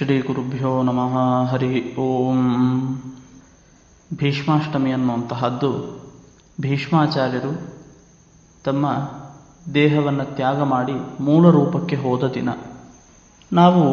ಶ್ರೀ ಗುರುಭ್ಯೋ ನಮಃ ಹರಿ ಓಂ ಭೀಷ್ಮಾಷ್ಟಮಿ ಅನ್ನುವಂತಹದ್ದು ಭೀಷ್ಮಾಚಾರ್ಯರು ತಮ್ಮ ದೇಹವನ್ನು ತ್ಯಾಗ ಮಾಡಿ ಮೂಲ ರೂಪಕ್ಕೆ ಹೋದ ದಿನ ನಾವು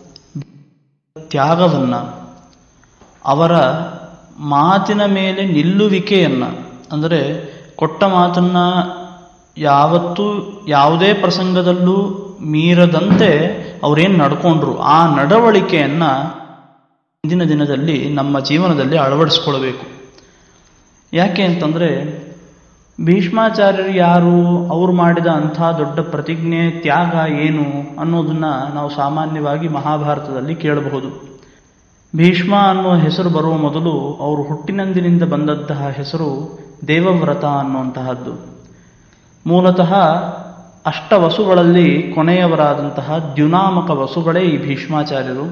ತ್ಯಾಗವನ್ನು ಅವರ ಮಾತಿನ ಮೇಲೆ ನಿಲ್ಲುವಿಕೆಯನ್ನು ಅಂದರೆ ಕೊಟ್ಟ ಮಾತನ್ನು ಯಾವತ್ತೂ ಯಾವುದೇ ಪ್ರಸಂಗದಲ್ಲೂ ಮೀರದಂತೆ ಅವರೇನು ನಡ್ಕೊಂಡ್ರು ಆ ನಡವಳಿಕೆಯನ್ನು ಇಂದಿನ ದಿನದಲ್ಲಿ ನಮ್ಮ ಜೀವನದಲ್ಲಿ ಅಳವಡಿಸ್ಕೊಳ್ಬೇಕು ಯಾಕೆ ಅಂತಂದರೆ ಭೀಷ್ಮಾಚಾರ್ಯರು ಯಾರು ಅವರು ಮಾಡಿದ ಅಂಥ ದೊಡ್ಡ ಪ್ರತಿಜ್ಞೆ ತ್ಯಾಗ ಏನು ಅನ್ನೋದನ್ನು ನಾವು ಸಾಮಾನ್ಯವಾಗಿ ಮಹಾಭಾರತದಲ್ಲಿ ಕೇಳಬಹುದು ಭೀಷ್ಮ ಅನ್ನುವ ಹೆಸರು ಬರುವ ಮೊದಲು ಅವರು ಹುಟ್ಟಿನಂದಿನಿಂದ ಬಂದಂತಹ ಹೆಸರು ದೇವವ್ರತ ಅನ್ನುವಂತಹದ್ದು ಮೂಲತಃ ಅಷ್ಟ ವಸುಗಳಲ್ಲಿ ಕೊನೆಯವರಾದಂತಹ ದ್ಯುನಾಮಕ ವಸುಗಳೇ ಈ ಭೀಷ್ಮಾಚಾರ್ಯರು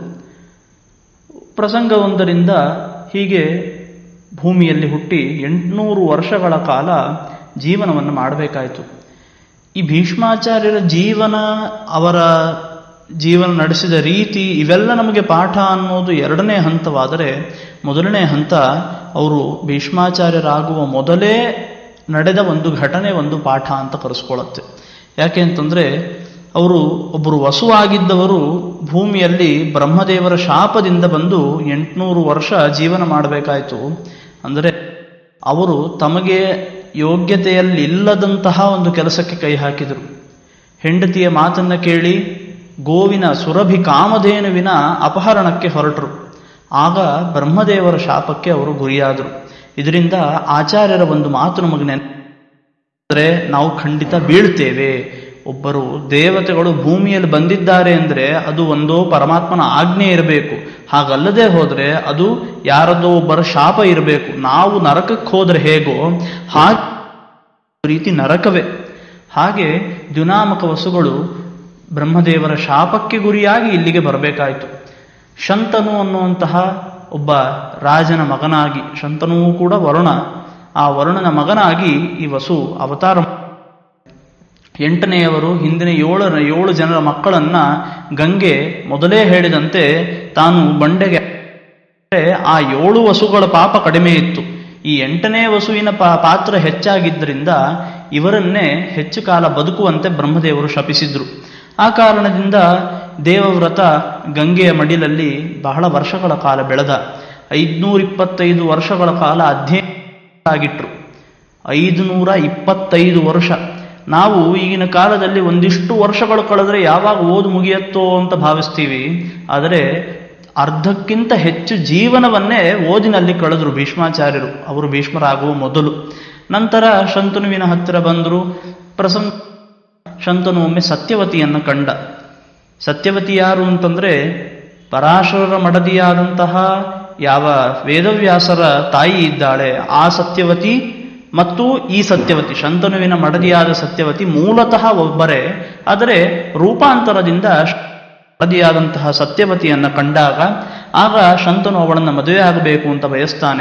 ಪ್ರಸಂಗವೊಂದರಿಂದ ಹೀಗೆ ಭೂಮಿಯಲ್ಲಿ ಹುಟ್ಟಿ ಎಂಟುನೂರು ವರ್ಷಗಳ ಕಾಲ ಜೀವನವನ್ನು ಮಾಡಬೇಕಾಯಿತು ಈ ಭೀಷ್ಮಾಚಾರ್ಯರ ಜೀವನ ಅವರ ಜೀವನ ನಡೆಸಿದ ರೀತಿ ಇವೆಲ್ಲ ನಮಗೆ ಪಾಠ ಅನ್ನೋದು ಎರಡನೇ ಹಂತವಾದರೆ ಮೊದಲನೇ ಹಂತ ಅವರು ಭೀಷ್ಮಾಚಾರ್ಯರಾಗುವ ಮೊದಲೇ ನಡೆದ ಒಂದು ಘಟನೆ ಒಂದು ಪಾಠ ಅಂತ ಕರೆಸ್ಕೊಳ್ಳುತ್ತೆ ಯಾಕೆ ಅಂತಂದರೆ ಅವರು ಒಬ್ಬರು ವಸುವಾಗಿದ್ದವರು ಭೂಮಿಯಲ್ಲಿ ಬ್ರಹ್ಮದೇವರ ಶಾಪದಿಂದ ಬಂದು ಎಂಟುನೂರು ವರ್ಷ ಜೀವನ ಮಾಡಬೇಕಾಯಿತು ಅಂದರೆ ಅವರು ತಮಗೆ ಯೋಗ್ಯತೆಯಲ್ಲಿ ಇಲ್ಲದಂತಹ ಒಂದು ಕೆಲಸಕ್ಕೆ ಕೈ ಹಾಕಿದರು ಹೆಂಡತಿಯ ಮಾತನ್ನು ಕೇಳಿ ಗೋವಿನ ಸುರಭಿ ಕಾಮಧೇನುವಿನ ಅಪಹರಣಕ್ಕೆ ಹೊರಟರು ಆಗ ಬ್ರಹ್ಮದೇವರ ಶಾಪಕ್ಕೆ ಅವರು ಗುರಿಯಾದರು ಇದರಿಂದ ಆಚಾರ್ಯರ ಒಂದು ಮಾತು ನಮಗೆ ನೆನಪಿದ್ರೆ ನಾವು ಖಂಡಿತ ಬೀಳ್ತೇವೆ ಒಬ್ಬರು ದೇವತೆಗಳು ಭೂಮಿಯಲ್ಲಿ ಬಂದಿದ್ದಾರೆ ಅಂದರೆ ಅದು ಒಂದು ಪರಮಾತ್ಮನ ಆಜ್ಞೆ ಇರಬೇಕು ಹಾಗಲ್ಲದೆ ಹೋದರೆ ಅದು ಯಾರದೋ ಒಬ್ಬರ ಶಾಪ ಇರಬೇಕು ನಾವು ನರಕಕ್ಕೆ ಹೋದ್ರೆ ಹೇಗೋ ಹಾಗೆ ರೀತಿ ನರಕವೇ ಹಾಗೆ ದ್ಯುನಾಮಕ ವಸುಗಳು ಬ್ರಹ್ಮದೇವರ ಶಾಪಕ್ಕೆ ಗುರಿಯಾಗಿ ಇಲ್ಲಿಗೆ ಬರಬೇಕಾಯಿತು ಶಂತನು ಅನ್ನುವಂತಹ ಒಬ್ಬ ರಾಜನ ಮಗನಾಗಿ ಶಂತನೂ ಕೂಡ ವರುಣ ಆ ವರುಣನ ಮಗನಾಗಿ ಈ ವಸು ಅವತಾರ ಎಂಟನೆಯವರು ಹಿಂದಿನ ಏಳು ಏಳು ಜನರ ಮಕ್ಕಳನ್ನ ಗಂಗೆ ಮೊದಲೇ ಹೇಳಿದಂತೆ ತಾನು ಬಂಡೆಗೆ ಆ ಏಳು ವಸುಗಳ ಪಾಪ ಕಡಿಮೆ ಇತ್ತು ಈ ಎಂಟನೇ ವಸುವಿನ ಪಾ ಪಾತ್ರ ಹೆಚ್ಚಾಗಿದ್ದರಿಂದ ಇವರನ್ನೇ ಹೆಚ್ಚು ಕಾಲ ಬದುಕುವಂತೆ ಬ್ರಹ್ಮದೇವರು ಶಪಿಸಿದ್ರು ಆ ಕಾರಣದಿಂದ ದೇವವ್ರತ ಗಂಗೆಯ ಮಡಿಲಲ್ಲಿ ಬಹಳ ವರ್ಷಗಳ ಕಾಲ ಬೆಳೆದ ಐದುನೂರ ಇಪ್ಪತ್ತೈದು ವರ್ಷಗಳ ಕಾಲ ಅಧ್ಯಯನ ಆಗಿಟ್ರು ಐದುನೂರ ಇಪ್ಪತ್ತೈದು ವರ್ಷ ನಾವು ಈಗಿನ ಕಾಲದಲ್ಲಿ ಒಂದಿಷ್ಟು ವರ್ಷಗಳು ಕಳೆದ್ರೆ ಯಾವಾಗ ಓದು ಮುಗಿಯತ್ತೋ ಅಂತ ಭಾವಿಸ್ತೀವಿ ಆದರೆ ಅರ್ಧಕ್ಕಿಂತ ಹೆಚ್ಚು ಜೀವನವನ್ನೇ ಓದಿನಲ್ಲಿ ಕಳೆದ್ರು ಭೀಷ್ಮಾಚಾರ್ಯರು ಅವರು ಭೀಷ್ಮರಾಗುವ ಮೊದಲು ನಂತರ ಶಂತನುವಿನ ಹತ್ತಿರ ಬಂದರು ಪ್ರಸಂಗ ಶಂತನು ಒಮ್ಮೆ ಸತ್ಯವತಿಯನ್ನು ಕಂಡ ಸತ್ಯವತಿ ಯಾರು ಅಂತಂದ್ರೆ ಪರಾಶರರ ಮಡದಿಯಾದಂತಹ ಯಾವ ವೇದವ್ಯಾಸರ ತಾಯಿ ಇದ್ದಾಳೆ ಆ ಸತ್ಯವತಿ ಮತ್ತು ಈ ಸತ್ಯವತಿ ಶಂತನುವಿನ ಮಡದಿಯಾದ ಸತ್ಯವತಿ ಮೂಲತಃ ಒಬ್ಬರೇ ಆದರೆ ರೂಪಾಂತರದಿಂದ ಮಡದಿಯಾದಂತಹ ಸತ್ಯವತಿಯನ್ನು ಕಂಡಾಗ ಆಗ ಶಂತನು ಅವಳನ್ನು ಮದುವೆ ಆಗಬೇಕು ಅಂತ ಬಯಸ್ತಾನೆ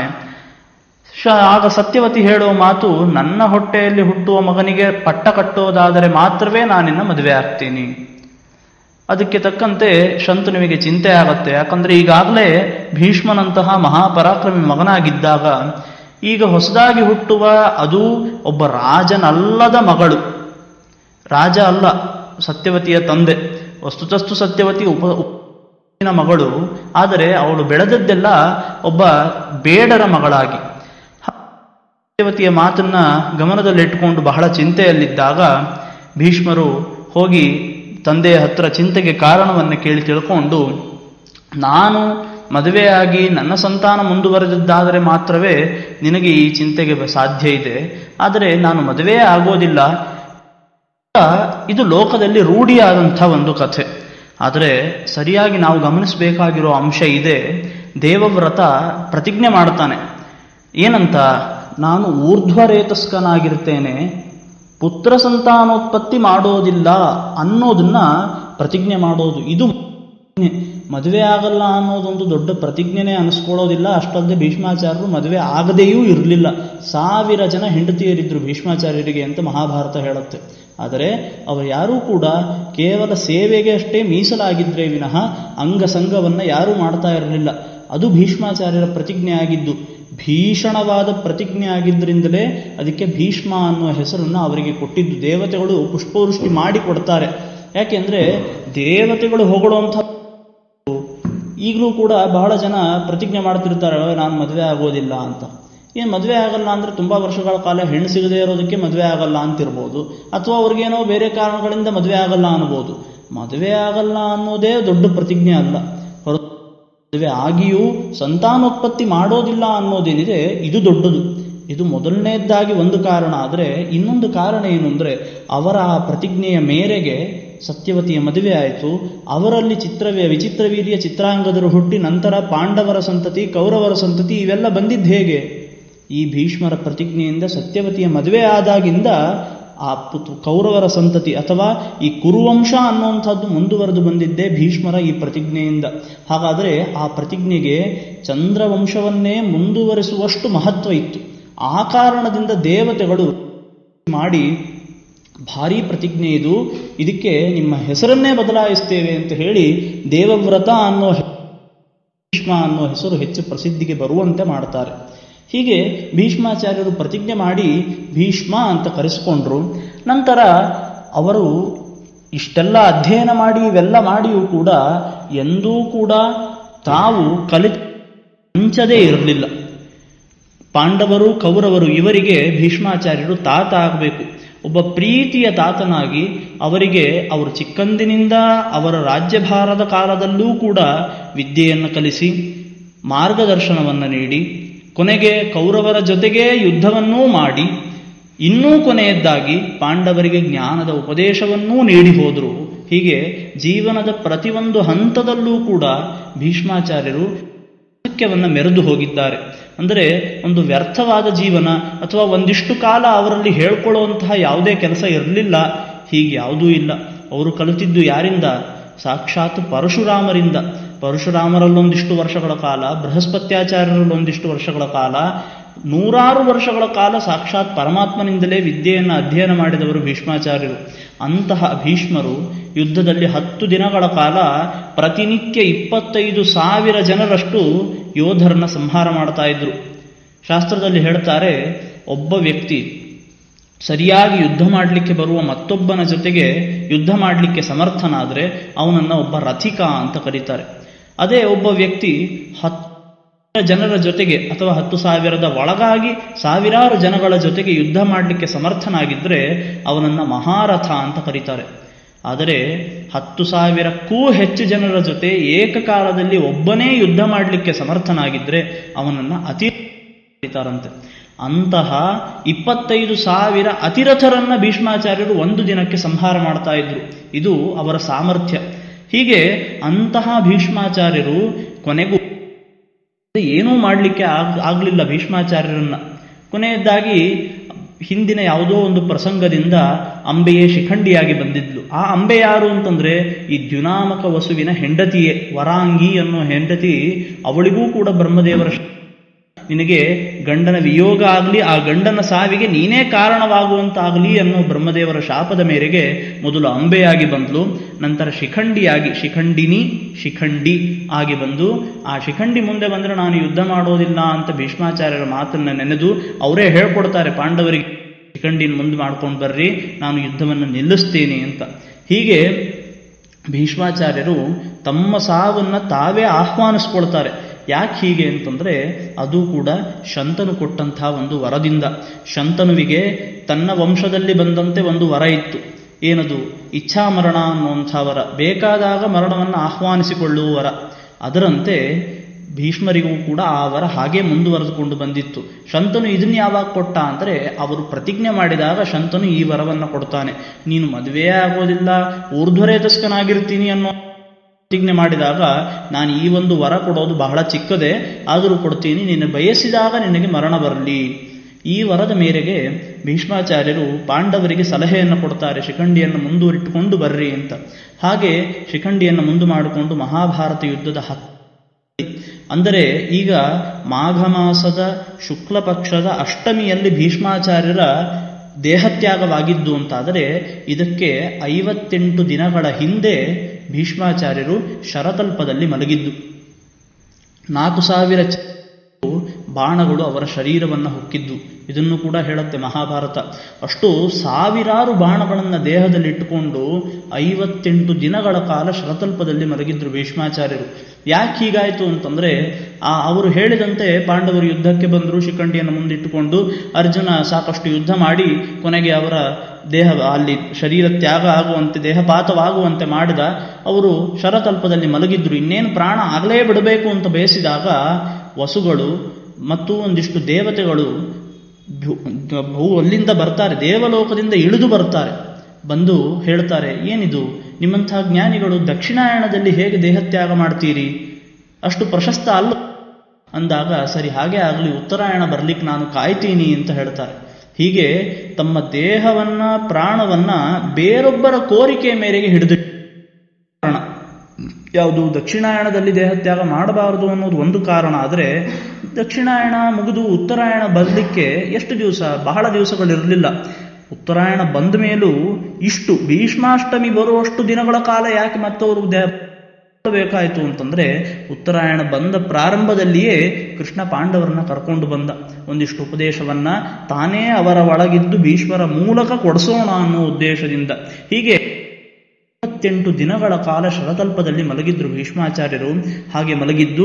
ಆಗ ಸತ್ಯವತಿ ಹೇಳುವ ಮಾತು ನನ್ನ ಹೊಟ್ಟೆಯಲ್ಲಿ ಹುಟ್ಟುವ ಮಗನಿಗೆ ಪಟ್ಟ ಕಟ್ಟೋದಾದರೆ ಮಾತ್ರವೇ ನಾನಿನ್ನ ಮದುವೆ ಆಗ್ತೀನಿ ಅದಕ್ಕೆ ತಕ್ಕಂತೆ ಶಂತನುವಿಗೆ ಚಿಂತೆ ಆಗತ್ತೆ ಯಾಕಂದ್ರೆ ಈಗಾಗಲೇ ಭೀಷ್ಮನಂತಹ ಮಹಾಪರಾಕ್ರಮಿ ಮಗನಾಗಿದ್ದಾಗ ಈಗ ಹೊಸದಾಗಿ ಹುಟ್ಟುವ ಅದು ಒಬ್ಬ ರಾಜನಲ್ಲದ ಮಗಳು ರಾಜ ಅಲ್ಲ ಸತ್ಯವತಿಯ ತಂದೆ ವಸ್ತುತಸ್ತು ಸತ್ಯವತಿ ಉಪ ಉಪಿನ ಮಗಳು ಆದರೆ ಅವಳು ಬೆಳೆದದ್ದೆಲ್ಲ ಒಬ್ಬ ಬೇಡರ ಮಗಳಾಗಿ ಸತ್ಯವತಿಯ ಮಾತನ್ನ ಗಮನದಲ್ಲಿಟ್ಟುಕೊಂಡು ಬಹಳ ಚಿಂತೆಯಲ್ಲಿದ್ದಾಗ ಭೀಷ್ಮರು ಹೋಗಿ ತಂದೆಯ ಹತ್ರ ಚಿಂತೆಗೆ ಕಾರಣವನ್ನು ಕೇಳಿ ತಿಳ್ಕೊಂಡು ನಾನು ಮದುವೆಯಾಗಿ ನನ್ನ ಸಂತಾನ ಮುಂದುವರೆದಿದ್ದಾದರೆ ಮಾತ್ರವೇ ನಿನಗೆ ಈ ಚಿಂತೆಗೆ ಸಾಧ್ಯ ಇದೆ ಆದರೆ ನಾನು ಮದುವೆ ಆಗೋದಿಲ್ಲ ಇದು ಲೋಕದಲ್ಲಿ ರೂಢಿಯಾದಂಥ ಒಂದು ಕಥೆ ಆದರೆ ಸರಿಯಾಗಿ ನಾವು ಗಮನಿಸಬೇಕಾಗಿರೋ ಅಂಶ ಇದೆ ದೇವವ್ರತ ಪ್ರತಿಜ್ಞೆ ಮಾಡ್ತಾನೆ ಏನಂತ ನಾನು ಊರ್ಧ್ವರೇತಸ್ಕನಾಗಿರ್ತೇನೆ ಪುತ್ರ ಸಂತಾನೋತ್ಪತ್ತಿ ಮಾಡೋದಿಲ್ಲ ಅನ್ನೋದನ್ನ ಪ್ರತಿಜ್ಞೆ ಮಾಡೋದು ಇದು ಮದುವೆ ಆಗಲ್ಲ ಅನ್ನೋದೊಂದು ದೊಡ್ಡ ಪ್ರತಿಜ್ಞೆನೇ ಅನಿಸ್ಕೊಳ್ಳೋದಿಲ್ಲ ಅಷ್ಟಲ್ಲದೆ ಭೀಷ್ಮಾಚಾರ್ಯರು ಮದುವೆ ಆಗದೆಯೂ ಇರಲಿಲ್ಲ ಸಾವಿರ ಜನ ಹೆಂಡತಿಯರಿದ್ರು ಭೀಷ್ಮಾಚಾರ್ಯರಿಗೆ ಅಂತ ಮಹಾಭಾರತ ಹೇಳುತ್ತೆ ಆದರೆ ಅವರು ಯಾರೂ ಕೂಡ ಕೇವಲ ಸೇವೆಗೆ ಅಷ್ಟೇ ಮೀಸಲಾಗಿದ್ರೆ ವಿನಃ ಅಂಗಸಂಗವನ್ನು ಯಾರೂ ಮಾಡ್ತಾ ಇರಲಿಲ್ಲ ಅದು ಭೀಷ್ಮಾಚಾರ್ಯರ ಪ್ರತಿಜ್ಞೆ ಆಗಿದ್ದು ಭೀಷಣವಾದ ಪ್ರತಿಜ್ಞೆ ಆಗಿದ್ದರಿಂದಲೇ ಅದಕ್ಕೆ ಭೀಷ್ಮ ಅನ್ನುವ ಹೆಸರನ್ನು ಅವರಿಗೆ ಕೊಟ್ಟಿದ್ದು ದೇವತೆಗಳು ಪುಷ್ಪವೃಷ್ಟಿ ಮಾಡಿ ಕೊಡ್ತಾರೆ ಯಾಕೆಂದ್ರೆ ದೇವತೆಗಳು ಹೊಗಳುವಂಥ ಈಗಲೂ ಕೂಡ ಬಹಳ ಜನ ಪ್ರತಿಜ್ಞೆ ಮಾಡ್ತಿರ್ತಾರೆ ನಾನು ಮದುವೆ ಆಗೋದಿಲ್ಲ ಅಂತ ಏನು ಮದುವೆ ಆಗಲ್ಲ ಅಂದ್ರೆ ತುಂಬಾ ವರ್ಷಗಳ ಕಾಲ ಹೆಣ್ಣು ಸಿಗದೇ ಇರೋದಕ್ಕೆ ಮದುವೆ ಆಗಲ್ಲ ಅಂತಿರ್ಬೋದು ಅಥವಾ ಅವ್ರಿಗೇನೋ ಬೇರೆ ಕಾರಣಗಳಿಂದ ಮದುವೆ ಆಗಲ್ಲ ಅನ್ಬೋದು ಮದುವೆ ಆಗಲ್ಲ ಅನ್ನೋದೇ ದೊಡ್ಡ ಪ್ರತಿಜ್ಞೆ ಅಲ್ಲ ಹೊರತು ಮದುವೆ ಆಗಿಯೂ ಸಂತಾನೋತ್ಪತ್ತಿ ಮಾಡೋದಿಲ್ಲ ಅನ್ನೋದೇನಿದೆ ಇದು ದೊಡ್ಡದು ಇದು ಮೊದಲನೇದಾಗಿ ಒಂದು ಕಾರಣ ಆದರೆ ಇನ್ನೊಂದು ಕಾರಣ ಏನು ಅಂದರೆ ಅವರ ಆ ಪ್ರತಿಜ್ಞೆಯ ಮೇರೆಗೆ ಸತ್ಯವತಿಯ ಮದುವೆ ಆಯಿತು ಅವರಲ್ಲಿ ಚಿತ್ರವೇ ವಿಚಿತ್ರವೀರ್ಯ ಚಿತ್ರಾಂಗದರು ಹುಟ್ಟಿ ನಂತರ ಪಾಂಡವರ ಸಂತತಿ ಕೌರವರ ಸಂತತಿ ಇವೆಲ್ಲ ಬಂದಿದ್ದು ಹೇಗೆ ಈ ಭೀಷ್ಮರ ಪ್ರತಿಜ್ಞೆಯಿಂದ ಸತ್ಯವತಿಯ ಮದುವೆ ಆದಾಗಿಂದ ಆ ಪುತ್ ಕೌರವರ ಸಂತತಿ ಅಥವಾ ಈ ಕುರುವಂಶ ಅನ್ನುವಂಥದ್ದು ಮುಂದುವರೆದು ಬಂದಿದ್ದೇ ಭೀಷ್ಮರ ಈ ಪ್ರತಿಜ್ಞೆಯಿಂದ ಹಾಗಾದರೆ ಆ ಪ್ರತಿಜ್ಞೆಗೆ ಚಂದ್ರವಂಶವನ್ನೇ ಮುಂದುವರಿಸುವಷ್ಟು ಮಹತ್ವ ಇತ್ತು ಆ ಕಾರಣದಿಂದ ದೇವತೆಗಳು ಮಾಡಿ ಭಾರೀ ಪ್ರತಿಜ್ಞೆ ಇದು ಇದಕ್ಕೆ ನಿಮ್ಮ ಹೆಸರನ್ನೇ ಬದಲಾಯಿಸ್ತೇವೆ ಅಂತ ಹೇಳಿ ದೇವವ್ರತ ಅನ್ನೋ ಭೀಷ್ಮ ಅನ್ನೋ ಹೆಸರು ಹೆಚ್ಚು ಪ್ರಸಿದ್ಧಿಗೆ ಬರುವಂತೆ ಮಾಡ್ತಾರೆ ಹೀಗೆ ಭೀಷ್ಮಾಚಾರ್ಯರು ಪ್ರತಿಜ್ಞೆ ಮಾಡಿ ಭೀಷ್ಮ ಅಂತ ಕರೆಸಿಕೊಂಡ್ರು ನಂತರ ಅವರು ಇಷ್ಟೆಲ್ಲ ಅಧ್ಯಯನ ಮಾಡಿ ಇವೆಲ್ಲ ಮಾಡಿಯೂ ಕೂಡ ಎಂದೂ ಕೂಡ ತಾವು ಕಲಿ ಹಂಚದೇ ಇರಲಿಲ್ಲ ಪಾಂಡವರು ಕೌರವರು ಇವರಿಗೆ ಭೀಷ್ಮಾಚಾರ್ಯರು ತಾತ ಆಗಬೇಕು ಒಬ್ಬ ಪ್ರೀತಿಯ ತಾತನಾಗಿ ಅವರಿಗೆ ಅವರು ಚಿಕ್ಕಂದಿನಿಂದ ಅವರ ರಾಜ್ಯಭಾರದ ಕಾಲದಲ್ಲೂ ಕೂಡ ವಿದ್ಯೆಯನ್ನು ಕಲಿಸಿ ಮಾರ್ಗದರ್ಶನವನ್ನು ನೀಡಿ ಕೊನೆಗೆ ಕೌರವರ ಜೊತೆಗೇ ಯುದ್ಧವನ್ನೂ ಮಾಡಿ ಇನ್ನೂ ಕೊನೆಯದ್ದಾಗಿ ಪಾಂಡವರಿಗೆ ಜ್ಞಾನದ ಉಪದೇಶವನ್ನೂ ನೀಡಿ ಹೋದರು ಹೀಗೆ ಜೀವನದ ಪ್ರತಿಯೊಂದು ಹಂತದಲ್ಲೂ ಕೂಡ ಭೀಷ್ಮಾಚಾರ್ಯರು ಸತ್ಯವನ್ನು ಮೆರೆದು ಹೋಗಿದ್ದಾರೆ ಅಂದರೆ ಒಂದು ವ್ಯರ್ಥವಾದ ಜೀವನ ಅಥವಾ ಒಂದಿಷ್ಟು ಕಾಲ ಅವರಲ್ಲಿ ಹೇಳ್ಕೊಳ್ಳುವಂತಹ ಯಾವುದೇ ಕೆಲಸ ಇರಲಿಲ್ಲ ಹೀಗೆ ಯಾವುದೂ ಇಲ್ಲ ಅವರು ಕಲಿತಿದ್ದು ಯಾರಿಂದ ಸಾಕ್ಷಾತ್ ಪರಶುರಾಮರಿಂದ ಪರಶುರಾಮರಲ್ಲೊಂದಿಷ್ಟು ವರ್ಷಗಳ ಕಾಲ ಬೃಹಸ್ಪತ್ಯಾಚಾರ್ಯರಲ್ಲೊಂದಿಷ್ಟು ವರ್ಷಗಳ ಕಾಲ ನೂರಾರು ವರ್ಷಗಳ ಕಾಲ ಸಾಕ್ಷಾತ್ ಪರಮಾತ್ಮನಿಂದಲೇ ವಿದ್ಯೆಯನ್ನು ಅಧ್ಯಯನ ಮಾಡಿದವರು ಭೀಷ್ಮಾಚಾರ್ಯರು ಅಂತಹ ಭೀಷ್ಮರು ಯುದ್ಧದಲ್ಲಿ ಹತ್ತು ದಿನಗಳ ಕಾಲ ಪ್ರತಿನಿತ್ಯ ಇಪ್ಪತ್ತೈದು ಸಾವಿರ ಜನರಷ್ಟು ಯೋಧರನ್ನ ಸಂಹಾರ ಮಾಡ್ತಾ ಇದ್ರು ಶಾಸ್ತ್ರದಲ್ಲಿ ಹೇಳ್ತಾರೆ ಒಬ್ಬ ವ್ಯಕ್ತಿ ಸರಿಯಾಗಿ ಯುದ್ಧ ಮಾಡಲಿಕ್ಕೆ ಬರುವ ಮತ್ತೊಬ್ಬನ ಜೊತೆಗೆ ಯುದ್ಧ ಮಾಡಲಿಕ್ಕೆ ಸಮರ್ಥನಾದರೆ ಅವನನ್ನು ಒಬ್ಬ ರಥಿಕ ಅಂತ ಕರೀತಾರೆ ಅದೇ ಒಬ್ಬ ವ್ಯಕ್ತಿ ಹತ್ತು ಜನರ ಜೊತೆಗೆ ಅಥವಾ ಹತ್ತು ಸಾವಿರದ ಒಳಗಾಗಿ ಸಾವಿರಾರು ಜನಗಳ ಜೊತೆಗೆ ಯುದ್ಧ ಮಾಡಲಿಕ್ಕೆ ಸಮರ್ಥನಾಗಿದ್ದರೆ ಅವನನ್ನು ಮಹಾರಥ ಅಂತ ಕರೀತಾರೆ ಆದರೆ ಹತ್ತು ಸಾವಿರಕ್ಕೂ ಹೆಚ್ಚು ಜನರ ಜೊತೆ ಏಕಕಾಲದಲ್ಲಿ ಒಬ್ಬನೇ ಯುದ್ಧ ಮಾಡಲಿಕ್ಕೆ ಸಮರ್ಥನಾಗಿದ್ದರೆ ಅವನನ್ನು ಅತಿ ಕರೀತಾರಂತೆ ಅಂತಹ ಇಪ್ಪತ್ತೈದು ಸಾವಿರ ಅತಿರಥರನ್ನ ಭೀಷ್ಮಾಚಾರ್ಯರು ಒಂದು ದಿನಕ್ಕೆ ಸಂಹಾರ ಮಾಡ್ತಾ ಇದ್ರು ಇದು ಅವರ ಸಾಮರ್ಥ್ಯ ಹೀಗೆ ಅಂತಹ ಭೀಷ್ಮಾಚಾರ್ಯರು ಕೊನೆಗೂ ಏನೂ ಮಾಡಲಿಕ್ಕೆ ಆಗ್ ಆಗ್ಲಿಲ್ಲ ಭೀಷ್ಮಾಚಾರ್ಯರನ್ನ ಕೊನೆಯದಾಗಿ ಹಿಂದಿನ ಯಾವುದೋ ಒಂದು ಪ್ರಸಂಗದಿಂದ ಅಂಬೆಯೇ ಶಿಖಂಡಿಯಾಗಿ ಬಂದಿದ್ಲು ಆ ಅಂಬೆ ಯಾರು ಅಂತಂದ್ರೆ ಈ ದ್ಯುನಾಮಕ ವಸುವಿನ ಹೆಂಡತಿಯೇ ವರಾಂಗಿ ಅನ್ನೋ ಹೆಂಡತಿ ಅವಳಿಗೂ ಕೂಡ ಬ್ರಹ್ಮದೇವರ ನಿನಗೆ ಗಂಡನ ವಿಯೋಗ ಆಗಲಿ ಆ ಗಂಡನ ಸಾವಿಗೆ ನೀನೇ ಕಾರಣವಾಗುವಂತಾಗಲಿ ಅನ್ನೋ ಬ್ರಹ್ಮದೇವರ ಶಾಪದ ಮೇರೆಗೆ ಮೊದಲು ಅಂಬೆಯಾಗಿ ಬಂದ್ಲು ನಂತರ ಶಿಖಂಡಿಯಾಗಿ ಶಿಖಂಡಿನಿ ಶಿಖಂಡಿ ಆಗಿ ಬಂದು ಆ ಶಿಖಂಡಿ ಮುಂದೆ ಬಂದರೆ ನಾನು ಯುದ್ಧ ಮಾಡೋದಿಲ್ಲ ಅಂತ ಭೀಷ್ಮಾಚಾರ್ಯರ ಮಾತನ್ನು ನೆನೆದು ಅವರೇ ಹೇಳ್ಕೊಡ್ತಾರೆ ಪಾಂಡವರಿಗೆ ಶಿಖಂಡಿನ ಮುಂದೆ ಮಾಡ್ಕೊಂಡು ಬರ್ರಿ ನಾನು ಯುದ್ಧವನ್ನು ನಿಲ್ಲಿಸ್ತೇನೆ ಅಂತ ಹೀಗೆ ಭೀಷ್ಮಾಚಾರ್ಯರು ತಮ್ಮ ಸಾವನ್ನು ತಾವೇ ಆಹ್ವಾನಿಸ್ಕೊಳ್ತಾರೆ ಯಾಕೆ ಹೀಗೆ ಅಂತಂದ್ರೆ ಅದು ಕೂಡ ಶಂತನು ಕೊಟ್ಟಂತಹ ಒಂದು ವರದಿಂದ ಶಂತನುವಿಗೆ ತನ್ನ ವಂಶದಲ್ಲಿ ಬಂದಂತೆ ಒಂದು ವರ ಇತ್ತು ಏನದು ಇಚ್ಛಾಮರಣ ಅನ್ನುವಂಥ ವರ ಬೇಕಾದಾಗ ಮರಣವನ್ನು ಆಹ್ವಾನಿಸಿಕೊಳ್ಳುವ ವರ ಅದರಂತೆ ಭೀಷ್ಮರಿಗೂ ಕೂಡ ಆ ವರ ಹಾಗೆ ಮುಂದುವರೆದುಕೊಂಡು ಬಂದಿತ್ತು ಶಂತನು ಇದನ್ನ ಯಾವಾಗ ಕೊಟ್ಟ ಅಂದರೆ ಅವರು ಪ್ರತಿಜ್ಞೆ ಮಾಡಿದಾಗ ಶಂತನು ಈ ವರವನ್ನು ಕೊಡ್ತಾನೆ ನೀನು ಮದುವೆ ಆಗೋದಿಲ್ಲ ಊರ್ಧ್ವರೇತಸ್ಕನಾಗಿರ್ತೀನಿ ಅನ್ನೋ ಪ್ರತಿಜ್ಞೆ ಮಾಡಿದಾಗ ನಾನು ಈ ಒಂದು ವರ ಕೊಡೋದು ಬಹಳ ಚಿಕ್ಕದೇ ಆದರೂ ಕೊಡ್ತೀನಿ ನೀನು ಬಯಸಿದಾಗ ನಿನಗೆ ಮರಣ ಬರಲಿ ಈ ವರದ ಮೇರೆಗೆ ಭೀಷ್ಮಾಚಾರ್ಯರು ಪಾಂಡವರಿಗೆ ಸಲಹೆಯನ್ನು ಕೊಡ್ತಾರೆ ಶಿಖಂಡಿಯನ್ನು ಮುಂದುವರಿಟ್ಟುಕೊಂಡು ಬರ್ರಿ ಅಂತ ಹಾಗೆ ಶಿಖಂಡಿಯನ್ನು ಮುಂದು ಮಾಡಿಕೊಂಡು ಮಹಾಭಾರತ ಯುದ್ಧದ ಹತ್ತು ಅಂದರೆ ಈಗ ಮಾಘ ಮಾಸದ ಶುಕ್ಲ ಪಕ್ಷದ ಅಷ್ಟಮಿಯಲ್ಲಿ ಭೀಷ್ಮಾಚಾರ್ಯರ ದೇಹತ್ಯಾಗವಾಗಿದ್ದು ಅಂತಾದರೆ ಇದಕ್ಕೆ ಐವತ್ತೆಂಟು ದಿನಗಳ ಹಿಂದೆ ಭೀಷ್ಮಾಚಾರ್ಯರು ಶರತಲ್ಪದಲ್ಲಿ ಮಲಗಿದ್ದು ನಾಲ್ಕು ಸಾವಿರ ಚ- ಬಾಣಗಳು ಅವರ ಶರೀರವನ್ನು ಹೊಕ್ಕಿದ್ದು ಇದನ್ನು ಕೂಡ ಹೇಳುತ್ತೆ ಮಹಾಭಾರತ ಅಷ್ಟು ಸಾವಿರಾರು ಬಾಣಗಳನ್ನು ದೇಹದಲ್ಲಿ ಇಟ್ಟುಕೊಂಡು ಐವತ್ತೆಂಟು ದಿನಗಳ ಕಾಲ ಶರತಲ್ಪದಲ್ಲಿ ಮಲಗಿದ್ರು ಭೀಷ್ಮಾಚಾರ್ಯರು ಯಾಕೆ ಹೀಗಾಯಿತು ಅಂತಂದ್ರೆ ಆ ಅವರು ಹೇಳಿದಂತೆ ಪಾಂಡವರು ಯುದ್ಧಕ್ಕೆ ಬಂದರು ಶಿಖಂಡಿಯನ್ನು ಮುಂದಿಟ್ಟುಕೊಂಡು ಅರ್ಜುನ ಸಾಕಷ್ಟು ಯುದ್ಧ ಮಾಡಿ ಕೊನೆಗೆ ಅವರ ದೇಹ ಅಲ್ಲಿ ಶರೀರ ತ್ಯಾಗ ಆಗುವಂತೆ ದೇಹಪಾತವಾಗುವಂತೆ ಮಾಡಿದ ಅವರು ಶರತಲ್ಪದಲ್ಲಿ ಮಲಗಿದ್ರು ಇನ್ನೇನು ಪ್ರಾಣ ಆಗಲೇ ಬಿಡಬೇಕು ಅಂತ ಬಯಸಿದಾಗ ವಸುಗಳು ಮತ್ತು ಒಂದಿಷ್ಟು ದೇವತೆಗಳು ಭೂ- ಭೂ ಅಲ್ಲಿಂದ ಬರ್ತಾರೆ ದೇವಲೋಕದಿಂದ ಇಳಿದು ಬರ್ತಾರೆ ಬಂದು ಹೇಳ್ತಾರೆ ಏನಿದು ನಿಮ್ಮಂತಹ ಜ್ಞಾನಿಗಳು ದಕ್ಷಿಣಾಯಣದಲ್ಲಿ ಹೇಗೆ ದೇಹತ್ಯಾಗ ಮಾಡ್ತೀರಿ ಅಷ್ಟು ಪ್ರಶಸ್ತ ಅಲ್ಲ ಅಂದಾಗ ಸರಿ ಹಾಗೆ ಆಗಲಿ ಉತ್ತರಾಯಣ ಬರ್ಲಿಕ್ಕೆ ನಾನು ಕಾಯ್ತೀನಿ ಅಂತ ಹೇಳ್ತಾರೆ ಹೀಗೆ ತಮ್ಮ ದೇಹವನ್ನ ಪ್ರಾಣವನ್ನ ಬೇರೊಬ್ಬರ ಕೋರಿಕೆ ಮೇರೆಗೆ ಹಿಡಿದು ಕಾರಣ ಯಾವುದು ದಕ್ಷಿಣಾಯಣದಲ್ಲಿ ದೇಹತ್ಯಾಗ ಮಾಡಬಾರದು ಅನ್ನೋದು ಒಂದು ಕಾರಣ ಆದರೆ ದಕ್ಷಿಣಾಯಣ ಮುಗಿದು ಉತ್ತರಾಯಣ ಬರಲಿಕ್ಕೆ ಎಷ್ಟು ದಿವಸ ಬಹಳ ದಿವಸಗಳಿರಲಿಲ್ಲ ಉತ್ತರಾಯಣ ಬಂದ ಮೇಲೂ ಇಷ್ಟು ಭೀಷ್ಮಾಷ್ಟಮಿ ಬರುವಷ್ಟು ದಿನಗಳ ಕಾಲ ಯಾಕೆ ಮತ್ತವರು ದೇಹ ಬೇಕಾಯಿತು ಅಂತಂದ್ರೆ ಉತ್ತರಾಯಣ ಬಂದ ಪ್ರಾರಂಭದಲ್ಲಿಯೇ ಕೃಷ್ಣ ಪಾಂಡವರನ್ನ ಕರ್ಕೊಂಡು ಬಂದ ಒಂದಿಷ್ಟು ಉಪದೇಶವನ್ನ ತಾನೇ ಅವರ ಒಳಗಿದ್ದು ಭೀಷ್ಮರ ಮೂಲಕ ಕೊಡಿಸೋಣ ಅನ್ನೋ ಉದ್ದೇಶದಿಂದ ಹೀಗೆ ಇಪ್ಪತ್ತೆಂಟು ದಿನಗಳ ಕಾಲ ಶರತಲ್ಪದಲ್ಲಿ ಮಲಗಿದ್ರು ಭೀಷ್ಮಾಚಾರ್ಯರು ಹಾಗೆ ಮಲಗಿದ್ದು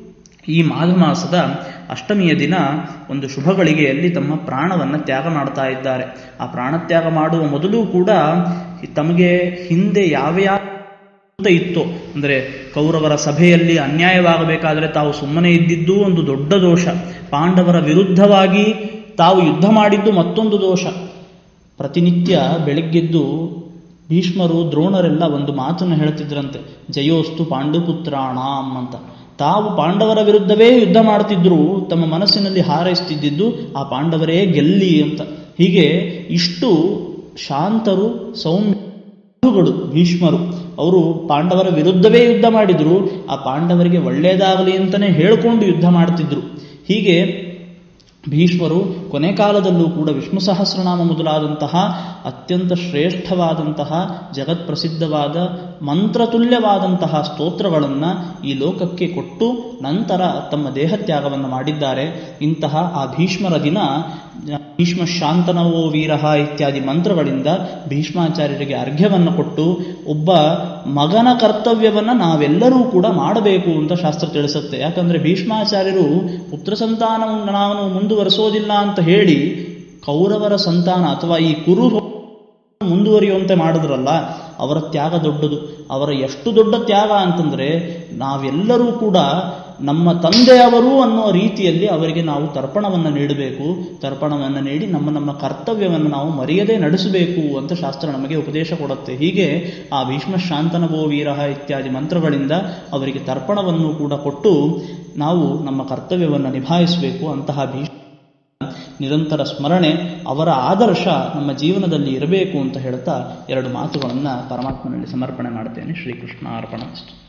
ಈ ಮಾಘ ಮಾಸದ ಅಷ್ಟಮಿಯ ದಿನ ಒಂದು ಶುಭ ಗಳಿಗೆಯಲ್ಲಿ ತಮ್ಮ ಪ್ರಾಣವನ್ನು ತ್ಯಾಗ ಮಾಡ್ತಾ ಇದ್ದಾರೆ ಆ ಪ್ರಾಣತ್ಯಾಗ ಮಾಡುವ ಮೊದಲು ಕೂಡ ತಮಗೆ ಹಿಂದೆ ಯಾವ ಯಾವ ಅಂತ ಇತ್ತು ಅಂದರೆ ಕೌರವರ ಸಭೆಯಲ್ಲಿ ಅನ್ಯಾಯವಾಗಬೇಕಾದರೆ ತಾವು ಸುಮ್ಮನೆ ಇದ್ದಿದ್ದು ಒಂದು ದೊಡ್ಡ ದೋಷ ಪಾಂಡವರ ವಿರುದ್ಧವಾಗಿ ತಾವು ಯುದ್ಧ ಮಾಡಿದ್ದು ಮತ್ತೊಂದು ದೋಷ ಪ್ರತಿನಿತ್ಯ ಬೆಳಗ್ಗೆದ್ದು ಭೀಷ್ಮರು ದ್ರೋಣರೆಲ್ಲ ಒಂದು ಮಾತನ್ನು ಹೇಳ್ತಿದ್ರಂತೆ ಜಯೋಸ್ತು ಪಾಂಡುಪುತ್ರಾಣಾಂ ಅಂತ ತಾವು ಪಾಂಡವರ ವಿರುದ್ಧವೇ ಯುದ್ಧ ಮಾಡ್ತಿದ್ರು ತಮ್ಮ ಮನಸ್ಸಿನಲ್ಲಿ ಹಾರೈಸ್ತಿದ್ದಿದ್ದು ಆ ಪಾಂಡವರೇ ಗೆಲ್ಲಿ ಅಂತ ಹೀಗೆ ಇಷ್ಟು ಶಾಂತರು ಸೌಮ್ಯ ಸಾಧುಗಳು ಭೀಷ್ಮರು ಅವರು ಪಾಂಡವರ ವಿರುದ್ಧವೇ ಯುದ್ಧ ಮಾಡಿದ್ರು ಆ ಪಾಂಡವರಿಗೆ ಒಳ್ಳೆಯದಾಗಲಿ ಅಂತಲೇ ಹೇಳ್ಕೊಂಡು ಯುದ್ಧ ಮಾಡ್ತಿದ್ರು ಹೀಗೆ ಭೀಷ್ಮರು ಕೊನೆ ಕಾಲದಲ್ಲೂ ಕೂಡ ವಿಷ್ಣು ಸಹಸ್ರನಾಮ ಮೊದಲಾದಂತಹ ಅತ್ಯಂತ ಶ್ರೇಷ್ಠವಾದಂತಹ ಜಗತ್ಪ್ರಸಿದ್ಧವಾದ ಮಂತ್ರತುಲ್ಯವಾದಂತಹ ಸ್ತೋತ್ರಗಳನ್ನು ಈ ಲೋಕಕ್ಕೆ ಕೊಟ್ಟು ನಂತರ ತಮ್ಮ ದೇಹತ್ಯಾಗವನ್ನು ಮಾಡಿದ್ದಾರೆ ಇಂತಹ ಆ ಭೀಷ್ಮರ ದಿನ ಭೀಷ್ಮ ಶಾಂತನವೋ ವೀರಃ ಇತ್ಯಾದಿ ಮಂತ್ರಗಳಿಂದ ಭೀಷ್ಮಾಚಾರ್ಯರಿಗೆ ಅರ್ಘ್ಯವನ್ನು ಕೊಟ್ಟು ಒಬ್ಬ ಮಗನ ಕರ್ತವ್ಯವನ್ನು ನಾವೆಲ್ಲರೂ ಕೂಡ ಮಾಡಬೇಕು ಅಂತ ಶಾಸ್ತ್ರ ತಿಳಿಸುತ್ತೆ ಯಾಕಂದ್ರೆ ಭೀಷ್ಮಾಚಾರ್ಯರು ಪುತ್ರ ಸಂತಾನವನ್ನು ನಾನು ಮುಂದುವರಿಸೋದಿಲ್ಲ ಅಂತ ಹೇಳಿ ಕೌರವರ ಸಂತಾನ ಅಥವಾ ಈ ಕುರು ಮುಂದುವರಿಯುವಂತೆ ಮಾಡಿದ್ರಲ್ಲ ಅವರ ತ್ಯಾಗ ದೊಡ್ಡದು ಅವರ ಎಷ್ಟು ದೊಡ್ಡ ತ್ಯಾಗ ಅಂತಂದ್ರೆ ನಾವೆಲ್ಲರೂ ಕೂಡ ನಮ್ಮ ತಂದೆಯವರು ಅನ್ನೋ ರೀತಿಯಲ್ಲಿ ಅವರಿಗೆ ನಾವು ತರ್ಪಣವನ್ನು ನೀಡಬೇಕು ತರ್ಪಣವನ್ನು ನೀಡಿ ನಮ್ಮ ನಮ್ಮ ಕರ್ತವ್ಯವನ್ನು ನಾವು ಮರೆಯದೇ ನಡೆಸಬೇಕು ಅಂತ ಶಾಸ್ತ್ರ ನಮಗೆ ಉಪದೇಶ ಕೊಡುತ್ತೆ ಹೀಗೆ ಆ ಭೀಷ್ಮ ಶಾಂತನವೋ ವೀರಃ ಇತ್ಯಾದಿ ಮಂತ್ರಗಳಿಂದ ಅವರಿಗೆ ತರ್ಪಣವನ್ನು ಕೂಡ ಕೊಟ್ಟು ನಾವು ನಮ್ಮ ಕರ್ತವ್ಯವನ್ನು ನಿಭಾಯಿಸಬೇಕು ಅಂತಹ ಭೀಷ್ಮ ನಿರಂತರ ಸ್ಮರಣೆ ಅವರ ಆದರ್ಶ ನಮ್ಮ ಜೀವನದಲ್ಲಿ ಇರಬೇಕು ಅಂತ ಹೇಳ್ತಾ ಎರಡು ಮಾತುಗಳನ್ನು ಪರಮಾತ್ಮನಲ್ಲಿ ಸಮರ್ಪಣೆ ಮಾಡ್ತೇನೆ ಶ್ರೀಕೃಷ್ಣ ಅರ್ಪಣ